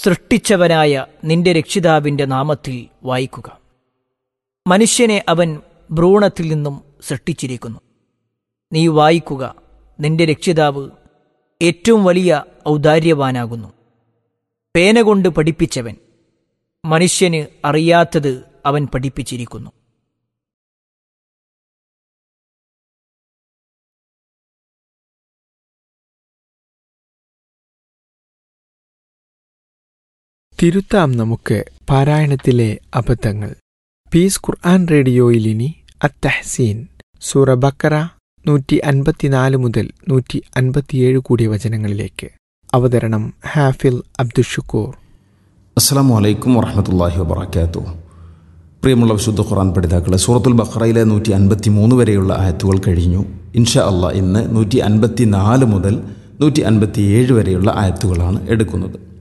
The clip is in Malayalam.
സൃഷ്ടിച്ചവനായ നിന്റെ രക്ഷിതാവിന്റെ നാമത്തിൽ വായിക്കുക മനുഷ്യനെ അവൻ ഭ്രൂണത്തിൽ നിന്നും സൃഷ്ടിച്ചിരിക്കുന്നു നീ വായിക്കുക നിന്റെ രക്ഷിതാവ് ഏറ്റവും വലിയ ഔദാര്യവാനാകുന്നു പേന കൊണ്ട് പഠിപ്പിച്ചവൻ മനുഷ്യന് അറിയാത്തത് അവൻ പഠിപ്പിച്ചിരിക്കുന്നു തിരുത്താം നമുക്ക് പാരായണത്തിലെ അബദ്ധങ്ങൾ പീസ് ഖുർആൻ റേഡിയോയിൽ ഇനി അത്തഹസീൻ സൂറ ബക്കറ നൂറ്റി അൻപത്തിനാല് മുതൽ നൂറ്റി അൻപത്തിയേഴ് കൂടിയ വചനങ്ങളിലേക്ക് അവതരണം ഹാഫിൽ അബ്ദുഷുക്കൂർ അസ്സാം വലൈക്കും വറഹമത്തല്ലാഹി വബർക്കാത്തു പ്രിയമുള്ള വിശുദ്ധ ഖുറാൻ പഠിതാക്കളെ സൂറത്തുൽ ബഖറയിലെ നൂറ്റി അൻപത്തി മൂന്ന് വരെയുള്ള ആയത്തുകൾ കഴിഞ്ഞു ഇൻഷാ അള്ളാഹ് ഇന്ന് നൂറ്റി അൻപത്തി നാല് മുതൽ നൂറ്റി അൻപത്തി ഏഴ് വരെയുള്ള ആയത്തുകളാണ് എടുക്കുന്നത്